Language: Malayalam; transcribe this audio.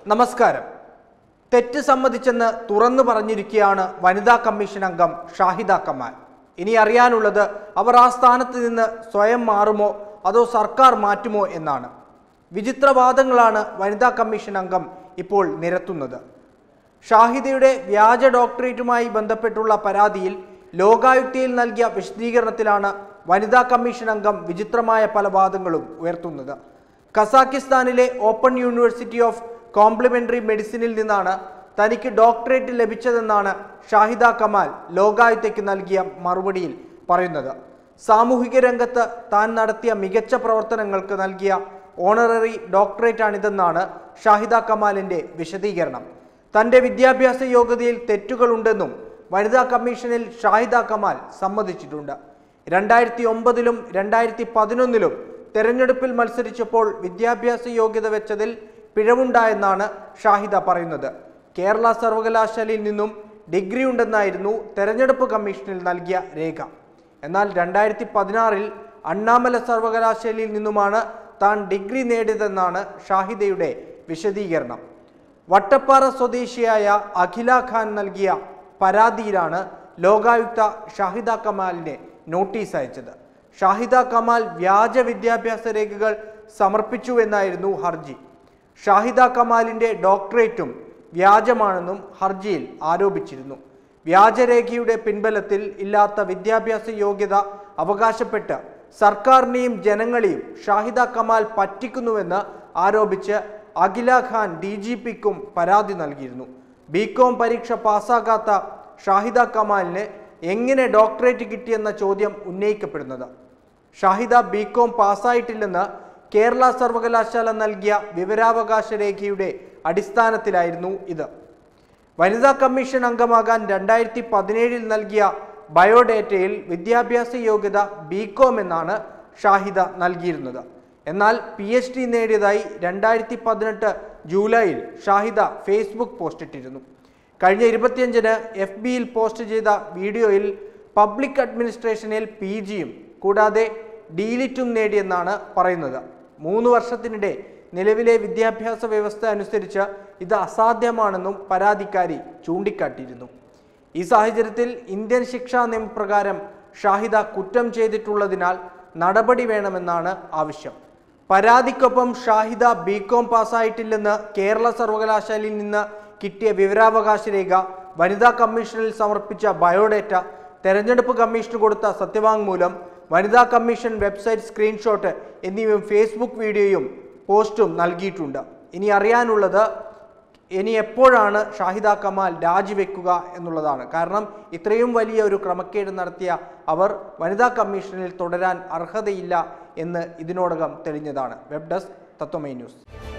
നമസ്കാരം തെറ്റ് സമ്മതിച്ചെന്ന് തുറന്നു പറഞ്ഞിരിക്കുകയാണ് വനിതാ കമ്മീഷൻ അംഗം ഷാഹിദ കമാൽ ഇനി അറിയാനുള്ളത് അവർ ആ സ്ഥാനത്ത് നിന്ന് സ്വയം മാറുമോ അതോ സർക്കാർ മാറ്റുമോ എന്നാണ് വിചിത്രവാദങ്ങളാണ് വനിതാ കമ്മീഷൻ അംഗം ഇപ്പോൾ നിരത്തുന്നത് ഷാഹിദയുടെ വ്യാജ ഡോക്ടറേറ്റുമായി ബന്ധപ്പെട്ടുള്ള പരാതിയിൽ ലോകായുക്തയിൽ നൽകിയ വിശദീകരണത്തിലാണ് വനിതാ കമ്മീഷൻ അംഗം വിചിത്രമായ പല വാദങ്ങളും ഉയർത്തുന്നത് കസാക്കിസ്ഥാനിലെ ഓപ്പൺ യൂണിവേഴ്സിറ്റി ഓഫ് കോംപ്ലിമെന്ററി മെഡിസിനിൽ നിന്നാണ് തനിക്ക് ഡോക്ടറേറ്റ് ലഭിച്ചതെന്നാണ് ഷാഹിദ കമാൽ ലോകായുക്തയ്ക്ക് നൽകിയ മറുപടിയിൽ പറയുന്നത് സാമൂഹിക രംഗത്ത് താൻ നടത്തിയ മികച്ച പ്രവർത്തനങ്ങൾക്ക് നൽകിയ ഓണററി ഡോക്ടറേറ്റാണിതെന്നാണ് ഷാഹിദ കമാലിന്റെ വിശദീകരണം തന്റെ വിദ്യാഭ്യാസ യോഗ്യതയിൽ തെറ്റുകളുണ്ടെന്നും വനിതാ കമ്മീഷനിൽ ഷാഹിദ കമാൽ സമ്മതിച്ചിട്ടുണ്ട് രണ്ടായിരത്തി ഒമ്പതിലും രണ്ടായിരത്തി പതിനൊന്നിലും തെരഞ്ഞെടുപ്പിൽ മത്സരിച്ചപ്പോൾ വിദ്യാഭ്യാസ യോഗ്യത വെച്ചതിൽ പിഴവുണ്ടായെന്നാണ് ഷാഹിദ പറയുന്നത് കേരള സർവകലാശാലയിൽ നിന്നും ഡിഗ്രി ഉണ്ടെന്നായിരുന്നു തെരഞ്ഞെടുപ്പ് കമ്മീഷനിൽ നൽകിയ രേഖ എന്നാൽ രണ്ടായിരത്തി പതിനാറിൽ അണ്ണാമല സർവകലാശാലയിൽ നിന്നുമാണ് താൻ ഡിഗ്രി നേടിയതെന്നാണ് ഷാഹിദയുടെ വിശദീകരണം വട്ടപ്പാറ സ്വദേശിയായ അഖില ഖാൻ നൽകിയ പരാതിയിലാണ് ലോകായുക്ത ഷാഹിദ കമാലിനെ നോട്ടീസ് അയച്ചത് ഷാഹിദ കമാൽ വ്യാജ വിദ്യാഭ്യാസ രേഖകൾ സമർപ്പിച്ചു എന്നായിരുന്നു ഹർജി ഷാഹിദ കമാലിന്റെ ഡോക്ടറേറ്റും വ്യാജമാണെന്നും ഹർജിയിൽ ആരോപിച്ചിരുന്നു വ്യാജരേഖയുടെ പിൻബലത്തിൽ ഇല്ലാത്ത വിദ്യാഭ്യാസ യോഗ്യത അവകാശപ്പെട്ട് സർക്കാരിനെയും ജനങ്ങളെയും ഷാഹിദ കമാൽ പറ്റിക്കുന്നുവെന്ന് ആരോപിച്ച് അഖില ഖാൻ ഡി ജി പിക്കും പരാതി നൽകിയിരുന്നു ബികോം പരീക്ഷ പാസ്സാകാത്ത ഷാഹിദ കമാലിന് എങ്ങനെ ഡോക്ടറേറ്റ് കിട്ടിയെന്ന ചോദ്യം ഉന്നയിക്കപ്പെടുന്നത് ഷാഹിദ ബികോം പാസ്സായിട്ടില്ലെന്ന് കേരള സർവകലാശാല നൽകിയ വിവരാവകാശ രേഖയുടെ അടിസ്ഥാനത്തിലായിരുന്നു ഇത് വനിതാ കമ്മീഷൻ അംഗമാകാൻ രണ്ടായിരത്തി പതിനേഴിൽ നൽകിയ ബയോഡേറ്റയിൽ വിദ്യാഭ്യാസ യോഗ്യത ബികോം എന്നാണ് ഷാഹിദ നൽകിയിരുന്നത് എന്നാൽ പി എച്ച് ഡി നേടിയതായി രണ്ടായിരത്തി പതിനെട്ട് ജൂലൈയിൽ ഷാഹിദ ഫേസ്ബുക്ക് പോസ്റ്റിട്ടിരുന്നു കഴിഞ്ഞ ഇരുപത്തിയഞ്ചിന് എഫ് ബിയിൽ പോസ്റ്റ് ചെയ്ത വീഡിയോയിൽ പബ്ലിക് അഡ്മിനിസ്ട്രേഷനിൽ പി ജിയും കൂടാതെ ഡീലിറ്റും നേടിയെന്നാണ് പറയുന്നത് മൂന്ന് വർഷത്തിനിടെ നിലവിലെ വിദ്യാഭ്യാസ വ്യവസ്ഥ അനുസരിച്ച് ഇത് അസാധ്യമാണെന്നും പരാതിക്കാരി ചൂണ്ടിക്കാട്ടിയിരുന്നു ഈ സാഹചര്യത്തിൽ ഇന്ത്യൻ ശിക്ഷാ നിയമപ്രകാരം ഷാഹിദ കുറ്റം ചെയ്തിട്ടുള്ളതിനാൽ നടപടി വേണമെന്നാണ് ആവശ്യം പരാതിക്കൊപ്പം ഷാഹിദ ബികോം പാസ്സായിട്ടില്ലെന്ന് കേരള സർവകലാശാലയിൽ നിന്ന് കിട്ടിയ വിവരാവകാശ രേഖ വനിതാ കമ്മീഷനിൽ സമർപ്പിച്ച ബയോഡേറ്റ തെരഞ്ഞെടുപ്പ് കമ്മീഷന് കൊടുത്ത സത്യവാങ്മൂലം വനിതാ കമ്മീഷൻ വെബ്സൈറ്റ് സ്ക്രീൻഷോട്ട് എന്നിവയും ഫേസ്ബുക്ക് വീഡിയോയും പോസ്റ്റും നൽകിയിട്ടുണ്ട് ഇനി അറിയാനുള്ളത് ഇനി എപ്പോഴാണ് ഷാഹിദ കമാൽ രാജിവെക്കുക എന്നുള്ളതാണ് കാരണം ഇത്രയും വലിയ ഒരു ക്രമക്കേട് നടത്തിയ അവർ വനിതാ കമ്മീഷനിൽ തുടരാൻ അർഹതയില്ല എന്ന് ഇതിനോടകം തെളിഞ്ഞതാണ് വെബ് ഡെസ്ക് തത്വമൈ ന്യൂസ്